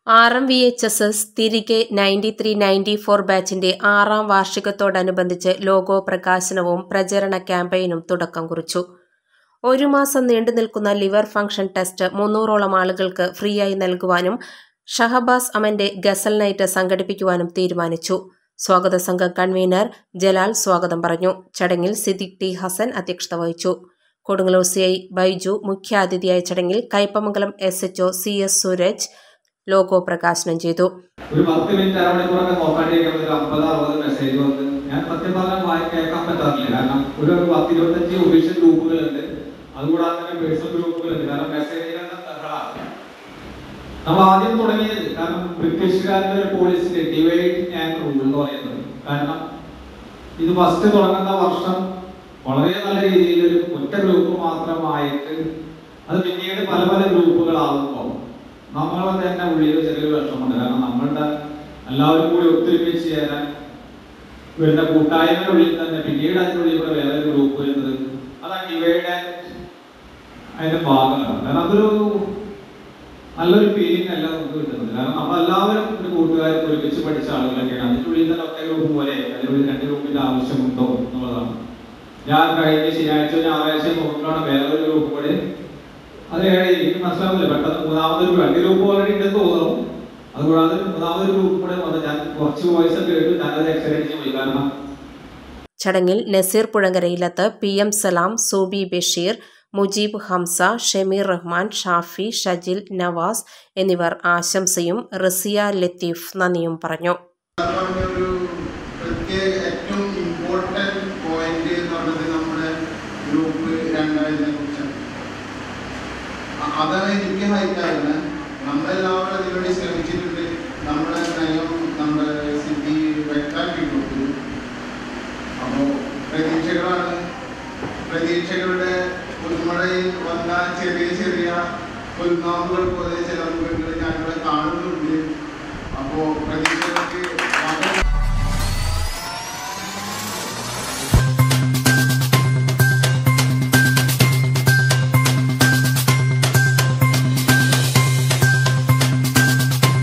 R M V H S S തിരികെ ninety three ninety four ബാച്ചിന്റെ ആറാം വാർഷികത്തോടനുബന്ധിച്ച് ലോഗോ പ്രകാശനവും പ്രചരണ ക്യാമ്പയിനും തുടക്കം കുറിച്ചു ഒരു മാസം നീണ്ടു നിൽക്കുന്ന ലിവർ ഫംഗ്ഷൻ ടെസ്റ്റ് മുന്നൂറോളം ആളുകൾക്ക് ഫ്രീയായി നൽകുവാനും ഷഹബാസ് അമന്റെ ഗസൽ നൈറ്റ് സംഘടിപ്പിക്കുവാനും തീരുമാനിച്ചു സ്വാഗത സംഘം കൺവീനർ ജലാൽ സ്വാഗതം പറഞ്ഞു ചടങ്ങിൽ സിദ്ദിഖ് ടി ഹസൻ അധ്യക്ഷത വഹിച്ചു കൊടുങ്ങല്ലൂർ സി ഐ ബൈജു മുഖ്യാതിഥിയായ ചടങ്ങിൽ Kaipamangalam S HO C S Sooraj logo പ്രകാശനം ചെയ്തു ഒരു പത്ത് മിനിറ്റ് അരമണിക്കൂറൊക്കെ നോക്കാണ്ടിരിക്കുമ്പോൾ ഒരു അമ്പത് അറുപത് മെസ്സേജ് വന്ന് ഞാൻ സത്യം പറഞ്ഞാൽ വായി കേൾക്കാൻ പറ്റാറില്ല കാരണം ഒരു ഒരു പത്ത് ഇരുപത്തഞ്ച് ഒഫീഷ്യൽ ഗ്രൂപ്പുകളുണ്ട് അതുകൂടാതെ തന്നെ പേഴ്സണൽ ഗ്രൂപ്പുകളുണ്ട് കാരണം മെസ്സേജിലൊക്കെ ബഹളമാണ് നമ്മൾ ആദ്യം തുടങ്ങിയത് കാരണം ബ്രിട്ടീഷുകാരുടെ ഒരു പോളിസി ഡിവൈഡ് ആൻഡ് റൂൾ എന്ന് പറയുന്നത് കാരണം ഇത് ഫസ്റ്റ് തുടങ്ങുന്ന വർഷം വളരെ നല്ല രീതിയിൽ ഒരു ഒറ്റ ഗ്രൂപ്പ് മാത്രമായിട്ട് അത് പിന്നീട് പല പല ഗ്രൂപ്പുകളാകുമ്പോൾ നമ്മളെ തന്നെ ഉള്ളിൽ ചെറിയൊരു വിഷമമുണ്ട് കാരണം നമ്മളുടെ എല്ലാവരും കൂടി ഒത്തൊരുമിച്ച് ചേരാൻ വരുന്ന കൂട്ടായ്മയുടെ ഉള്ളിൽ തന്നെ പിന്നീട് അതിനുള്ളിൽ കൂടെ വേറെ ഒരു ഗ്രൂപ്പ് വരുന്നത് അതാണ് ഡിവൈഡ് ആൻഡ് അതിന്റെ ഭാഗമാണ് കാരണം അതൊരു നല്ലൊരു ഫീലിംഗ് അല്ല നമുക്ക് കിട്ടുന്നത് കാരണം നമ്മളെല്ലാവരും ഒരു കൂട്ടുകാരും ഒരുമിച്ച് പഠിച്ച ആളുകളൊക്കെയാണ് അതിൻ്റെ ഉള്ളിൽ തന്നെ ഒറ്റ ഗ്രൂപ്പ് പോലെ അതിനുള്ളിൽ രണ്ട് ഗ്രൂപ്പിന്റെ ആവശ്യമുണ്ടോ എന്നുള്ളതാണ് ഞാൻ കഴിഞ്ഞ ശനിയാഴ്ച ഞായറാഴ്ച നോക്കുമ്പോഴാണ് വേറൊരു ഗ്രൂപ്പ് കൂടെ അത് എനിക്ക് മനസ്സിലാവുന്നില്ല പെട്ടെന്ന് മൂന്നാമതൊരു രണ്ട് ഗ്രൂപ്പ് ഓൾറെഡി ഉണ്ടെന്ന് തോന്നുന്നു അതുകൂടാതെ മൂന്നാമതൊരു ഗ്രൂപ്പ് കൂടെ വന്ന് ഞാൻ കുറച്ച് വോയിസ് ഒക്കെ കേട്ടു ഞാനത് എക്സൈറ്റ് പോയി കാരണം ചടങ്ങിൽ നസീർ പുഴങ്കരയിലത്ത് പി എം സലാം സൂബി ബഷീർ മുജീബ് ഹംസ ഷമീർ റഹ്മാൻ ഷാഫി ഷജിൽ നവാസ് എന്നിവർ ആശംസയും റസിയ ലത്തീഫ് നന്ദിയും പറഞ്ഞു ഒരു പ്രത്യേക ഏറ്റവും ഇമ്പോർട്ടൻറ്റ് പോയിന്റ് എന്ന് പറയുന്നത് നമ്മുടെ ഗ്രൂപ്പ് രണ്ടായതിനെ കുറിച്ചാണ് അ- അതാണ് എനിക്ക് ഹൈറ്റാകുന്നത് നമ്മളെല്ലാവരും അതിനുവേണ്ടി ശ്രമിച്ചിട്ടുണ്ട് നമ്മുടെ നയം നമ്മുടെ സ്ഥിതി വ്യക്തമാക്കിയിട്ടുണ്ട് അപ്പോൾ പ്രതീക്ഷകളാണ് പ്രതീക്ഷകളുടെ പുതുമഴയിൽ വന്ന ചെറിയ ചെറിയ പുൽനാമ്പുകൾ പോലെ ചില മുഖങ്ങൾ ഞങ്ങൾ കാണുന്നുണ്ട് അപ്പോൾ പ്രതീക്ഷകൾക്ക്